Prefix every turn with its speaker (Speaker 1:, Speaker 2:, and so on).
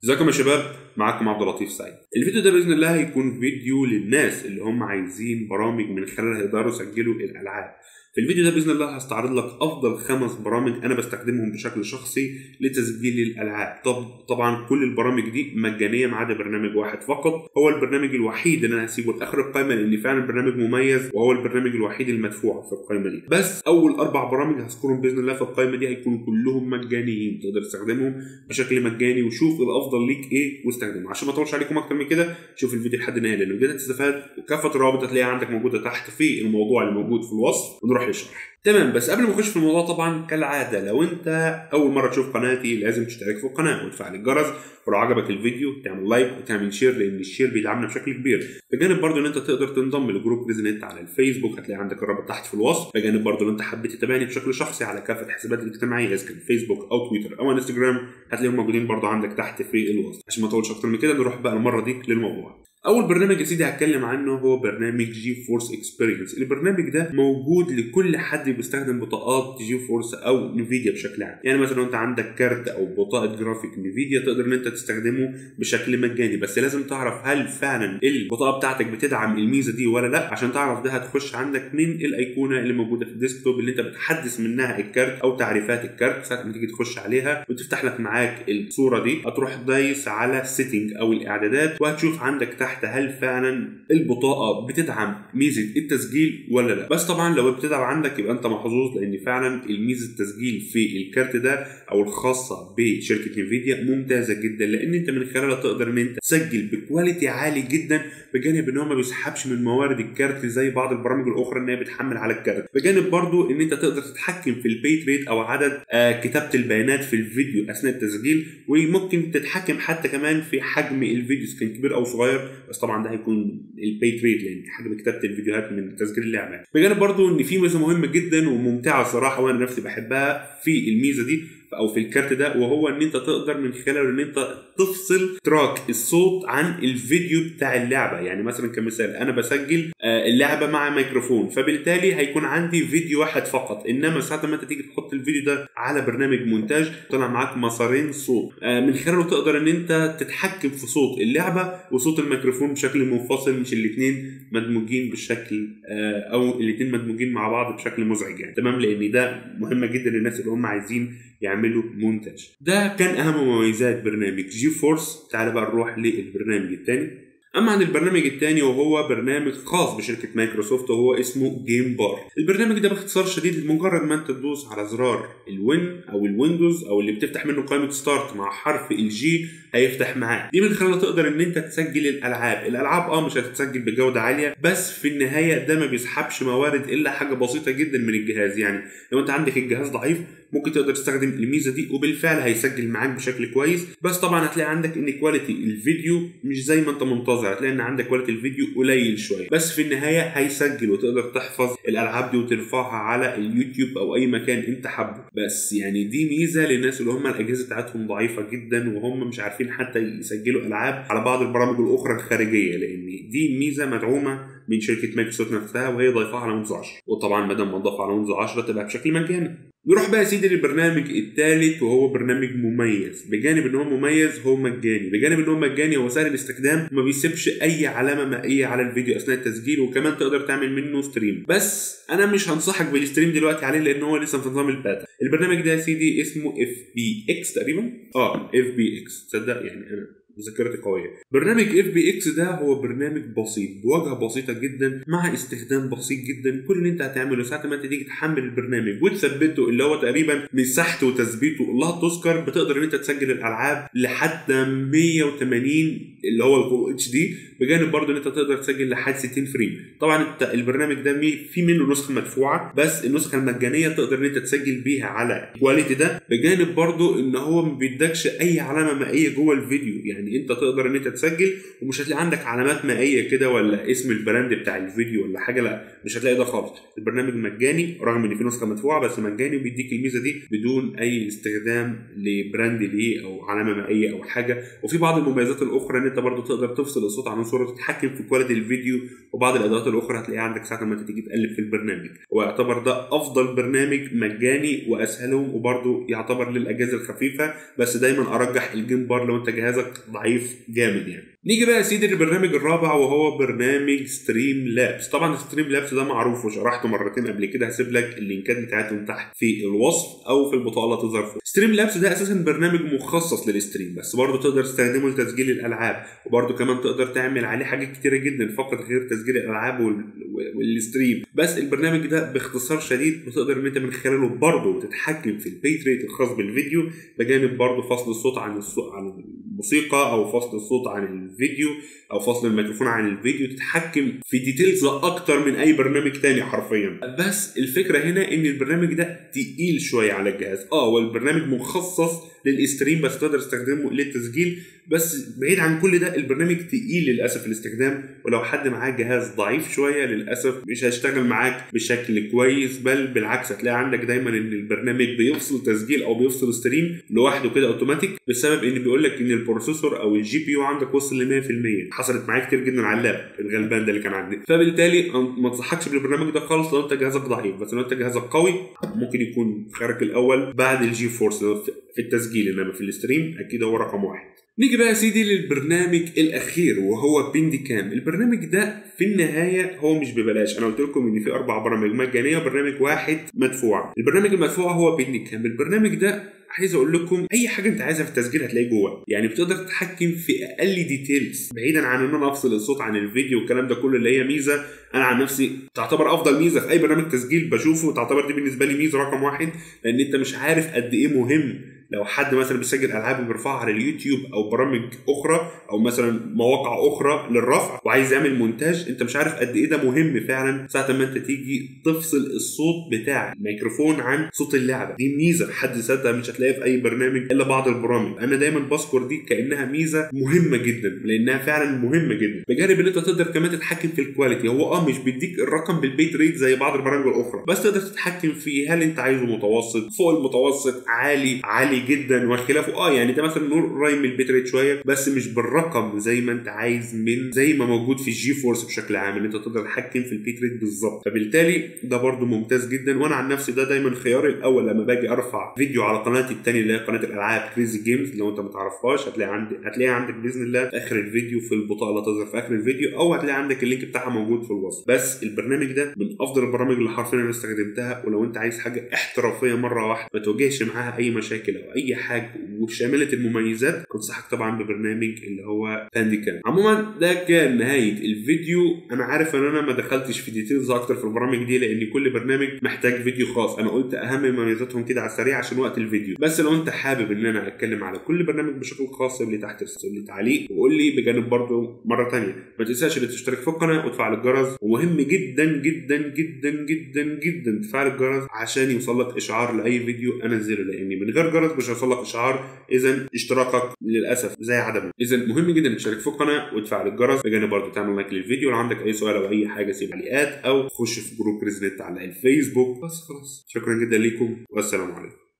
Speaker 1: ازيكم يا شباب معاكم عبد اللطيف سعيد الفيديو ده باذن الله هيكون فيديو للناس اللي هم عايزين برامج من خلالها يقدروا يسجلوا الالعاب في الفيديو ده باذن الله هستعرض لك افضل خمس برامج انا بستخدمهم بشكل شخصي لتسجيل الالعاب طب طبعا كل البرامج دي مجانيه ما عدا برنامج واحد فقط هو البرنامج الوحيد اللي انا هسيبه لاخر القائمه لان فعلا برنامج مميز وهو البرنامج الوحيد المدفوع في القائمه دي بس اول اربع برامج هذكرهم باذن الله في القائمه دي هيكونوا كلهم مجانيين تقدر تستخدمهم بشكل مجاني وشوف الافضل ليك ايه واستخدمه عشان ما اطولش عليكم اكتر من كده شوف الفيديو لحد النهايه لانه بجد هتستفاد وكافه الروابط هتلاقيها عندك موجوده تحت في الموضوع اللي موجود في الوصف ونروح للشرح تمام بس قبل ما نخش في الموضوع طبعا كالعاده لو انت اول مره تشوف قناتي لازم تشترك في القناه وتفعل الجرس ولو عجبك الفيديو تعمل لايك وتعمل شير لان الشير بيدعمنا بشكل كبير بجانب برضو ان انت تقدر تنضم لجروب ريزنت على الفيسبوك هتلاقي عندك الرابط تحت في الوصف بجانب برضو ان انت حبيت تتابعني بشكل شخصي على كافه الحسابات الاجتماعيه اذا كان فيسبوك او تويتر او انستجرام هتلاقيهم موجودين برضو عندك تحت في الوصف عشان ما اطولش اكتر من كده نروح بقى المره دي للموضوع اول برنامج يا سيدي هتكلم عنه هو برنامج جي فورس اكسبيرينس البرنامج ده موجود لكل حد بيستخدم بطاقات جي فورس او نفيديا بشكل عام يعني مثلا لو انت عندك كارت او بطاقه جرافيك نفيديا تقدر ان انت تستخدمه بشكل مجاني بس لازم تعرف هل فعلا البطاقه بتاعتك بتدعم الميزه دي ولا لا عشان تعرف ده هتخش عندك من الايقونه اللي موجوده في الديسكتوب اللي انت بتحدث منها الكارت او تعريفات الكارت ساعه ما تيجي تخش عليها وتفتح لك معاك الصوره دي هتروح دايس على سيتنج او الاعدادات وهتشوف عندك تحت هل فعلا البطاقه بتدعم ميزه التسجيل ولا لا بس طبعا لو بتدعم عندك يبقى انت محظوظ لان فعلا الميزه التسجيل في الكارت ده او الخاصه بشركه انفيديا ممتازه جدا لان انت من خلالها تقدر ان انت تسجل بكواليتي عالي جدا بجانب ان هو ما بيسحبش من موارد الكارت زي بعض البرامج الاخرى ان هي بتحمل على الكارت بجانب برضو ان انت تقدر تتحكم في البيت ريت او عدد آه كتابه البيانات في الفيديو اثناء التسجيل وممكن تتحكم حتى كمان في حجم الفيديو كان كبير او صغير بس طبعا ده هيكون البيت ريت لان حجم كتابه الفيديوهات من تسجيل اللعبه بجانب برضو ان في ميزه مهمه جدا وممتعه صراحه وانا نفسي بحبها في الميزه دي او في الكارت ده وهو ان انت تقدر من خلاله ان انت تفصل تراك الصوت عن الفيديو بتاع اللعبه يعني مثلا كمثال انا بسجل اللعبه مع ميكروفون فبالتالي هيكون عندي فيديو واحد فقط انما ساعه ما انت تيجي تحط الفيديو ده على برنامج مونتاج طلع معاك مسارين صوت من خلاله تقدر ان انت تتحكم في صوت اللعبه وصوت الميكروفون بشكل منفصل مش الاثنين مدموجين بشكل او الاثنين مدموجين مع بعض بشكل مزعج يعني تمام لان ده مهم جدا للناس اللي هم عايزين يعملوا مونتاج ده كان اهم مميزات برنامج جي فورس تعال بقى نروح للبرنامج الثاني اما عن البرنامج الثاني وهو برنامج خاص بشركه مايكروسوفت وهو اسمه جيم بار البرنامج ده باختصار شديد مجرد ما انت تدوس على زرار الوين او الويندوز او اللي بتفتح منه قائمه ستارت مع حرف الجي هيفتح معاك دي من خلالها تقدر ان انت تسجل الالعاب الالعاب اه مش هتتسجل بجوده عاليه بس في النهايه ده ما بيسحبش موارد الا حاجه بسيطه جدا من الجهاز يعني لو انت عندك الجهاز ضعيف ممكن تقدر تستخدم الميزه دي وبالفعل هيسجل معاك بشكل كويس بس طبعا هتلاقي عندك ان كواليتي الفيديو مش زي ما انت منتظر هتلاقي ان عندك كواليتي الفيديو قليل شويه بس في النهايه هيسجل وتقدر تحفظ الالعاب دي وترفعها على اليوتيوب او اي مكان انت حابه بس يعني دي ميزه للناس اللي هم الاجهزه بتاعتهم ضعيفه جدا وهم مش عارفين حتى يسجلوا العاب على بعض البرامج الاخرى الخارجيه لان دي ميزه مدعومه من شركه مايكروسوفت نفسها وهي ضايفاها على ويندوز 10 وطبعا ما دام مضافه على ويندوز 10 تبقى بشكل مجاني نروح بقى يا سيدي للبرنامج الثالث وهو برنامج مميز بجانب ان هو مميز هو مجاني بجانب ان هو مجاني هو سهل الاستخدام وما بيسيبش اي علامه مائيه على الفيديو اثناء التسجيل وكمان تقدر تعمل منه ستريم بس انا مش هنصحك بالستريم دلوقتي عليه لان هو لسه في نظام الباتا البرنامج ده يا سيدي اسمه اف بي اكس تقريبا اه اف بي اكس تصدق يعني انا ذاكرتي قويه برنامج اف بي اكس ده هو برنامج بسيط بواجهه بسيطه جدا مع استخدام بسيط جدا كل اللي انت هتعمله ساعه ما انت تيجي تحمل البرنامج وتثبته اللي هو تقريبا مساحته وتثبيته الله تذكر بتقدر ان انت تسجل الالعاب لحد 180 اللي هو اتش دي بجانب برضه ان انت تقدر تسجل لحد 60 فريم طبعا انت البرنامج ده في منه نسخه مدفوعه بس النسخه المجانيه تقدر ان انت تسجل بيها على الكواليتي ده بجانب برضه ان هو ما بيدكش اي علامه مائيه جوه الفيديو يعني يعني انت تقدر ان انت تسجل ومش هتلاقي عندك علامات مائيه كده ولا اسم البراند بتاع الفيديو ولا حاجه لا مش هتلاقي ده خالص البرنامج مجاني رغم ان في نسخه مدفوعه بس مجاني وبيديك الميزه دي بدون اي استخدام لبراند ليه او علامه مائيه او حاجه وفي بعض المميزات الاخرى ان انت برضو تقدر تفصل الصوت عن الصوره تتحكم في كواليتي الفيديو وبعض الادوات الاخرى هتلاقيها عندك ساعه ما انت تيجي تقلب في البرنامج ويعتبر ده افضل برنامج مجاني واسهلهم وبرضو يعتبر للاجهزه الخفيفه بس دايما ارجح الجيم بار لو انت جهازك ضعيف جامد يعني نيجي بقى يا سيدي للبرنامج الرابع وهو برنامج ستريم لابس طبعا ستريم لابس ده معروف وشرحته مرتين قبل كده هسيب لك اللينكات بتاعتهم تحت في الوصف او في البطاقه تظهر فوق ستريم لابس ده اساسا برنامج مخصص للستريم بس برضه تقدر تستخدمه لتسجيل الالعاب وبرضه كمان تقدر تعمل عليه حاجات كتيره جدا فقط غير تسجيل الالعاب والستريم بس البرنامج ده باختصار شديد بتقدر ان انت من خلاله برضه تتحكم في البيت ريت الخاص بالفيديو بجانب برضه فصل الصوت عن الصوت عن الموسيقى او فصل الصوت عن الفيديو او فصل الميكروفون عن الفيديو تتحكم في ديتيلز اكتر من اي برنامج تاني حرفيا بس الفكره هنا ان البرنامج ده تقيل شويه على الجهاز اه هو البرنامج مخصص للاستريم بس تقدر تستخدمه للتسجيل بس بعيد عن كل ده البرنامج تقيل للاسف الاستخدام ولو حد معاه جهاز ضعيف شويه للاسف مش هيشتغل معاك بشكل كويس بل بالعكس هتلاقي عندك دايما ان البرنامج بيفصل تسجيل او بيفصل ستريم لوحده كده اوتوماتيك بسبب ان بيقول لك ان البروسيسور او الجي بي يو عندك وصل ل 100% حصلت معايا كتير جدا على اللاب الغلبان ده اللي كان عندي فبالتالي ما انصحكش بالبرنامج ده خالص لو انت جهازك ضعيف بس لو انت جهازك قوي ممكن يكون خيارك الاول بعد الجي فورس في التسجيل انما في الاستريم اكيد هو رقم واحد نيجي بقى يا سيدي للبرنامج الاخير وهو بيندي كام البرنامج ده في النهايه هو مش ببلاش انا قلت لكم ان في اربع برامج مجانيه وبرنامج واحد مدفوع البرنامج المدفوع هو بيندي كام البرنامج ده عايز اقول لكم اي حاجه انت عايزها في التسجيل هتلاقيه جوه يعني بتقدر تتحكم في اقل ديتيلز بعيدا عن ان انا افصل الصوت عن الفيديو والكلام ده كله اللي هي ميزه انا عن نفسي تعتبر افضل ميزه في اي برنامج تسجيل بشوفه تعتبر دي بالنسبه لي ميزه رقم واحد لان انت مش عارف قد ايه مهم لو حد مثلا بيسجل العاب وبيرفعها على اليوتيوب او برامج اخرى او مثلا مواقع اخرى للرفع وعايز يعمل مونتاج انت مش عارف قد ايه ده مهم فعلا ساعه ما انت تيجي تفصل الصوت بتاع الميكروفون عن صوت اللعبه دي ميزه في حد ذاتها مش هتلاقيها في اي برنامج الا بعض البرامج انا دايما بذكر دي كانها ميزه مهمه جدا لانها فعلا مهمه جدا بجانب ان انت تقدر كمان تتحكم في الكواليتي هو اه مش بيديك الرقم بالبيت ريت زي بعض البرامج الاخرى بس تقدر تتحكم فيه هل انت عايزه متوسط فوق المتوسط عالي عالي جدا وخلافه اه يعني ده مثلا نور قريب من البيت ريت شويه بس مش بالرقم زي ما انت عايز من زي ما موجود في الجي فورس بشكل عام ان انت تقدر تتحكم في البيت ريت بالظبط فبالتالي ده برده ممتاز جدا وانا عن نفسي ده دايما خياري الاول لما باجي ارفع فيديو على قناتي الثانيه اللي هي قناه الالعاب كريزي جيمز لو انت ما تعرفهاش هتلاقي عندي هتلاقي عندك باذن الله في اخر الفيديو في البطاقه اللي هتظهر في اخر الفيديو او هتلاقي عندك اللينك بتاعها موجود في الوصف بس البرنامج ده من افضل البرامج اللي حرفيا انا استخدمتها ولو انت عايز حاجه احترافيه مره واحده ما تواجهش معاها اي مشاكل او اي حاجه وشامله المميزات انصحك طبعا ببرنامج اللي هو باندي كام عموما ده كان نهايه الفيديو انا عارف ان انا ما دخلتش في ديتيلز اكتر في البرامج دي لان كل برنامج محتاج فيديو خاص انا قلت اهم مميزاتهم كده على السريع عشان وقت الفيديو بس لو انت حابب ان انا اتكلم على كل برنامج بشكل خاص سيب لي تحت سيب لي تعليق وقول لي بجانب برضه مره ثانيه ما تنساش ان تشترك في القناه وتفعل الجرس ومهم جدا جدا جدا جدا جدا تفعل الجرس عشان يوصل لك اشعار لاي فيديو انزله لان من غير جرس مش هيوصل لك اشعار اذا اشتراكك للاسف زي عدمه اذا مهم جدا تشترك في القناه وتفعل الجرس بجانب برضه تعمل لايك للفيديو لو عندك اي سؤال او اي حاجه سيب تعليقات او خش في جروب ريزنت على الفيسبوك بس خلاص شكرا جدا ليكم والسلام عليكم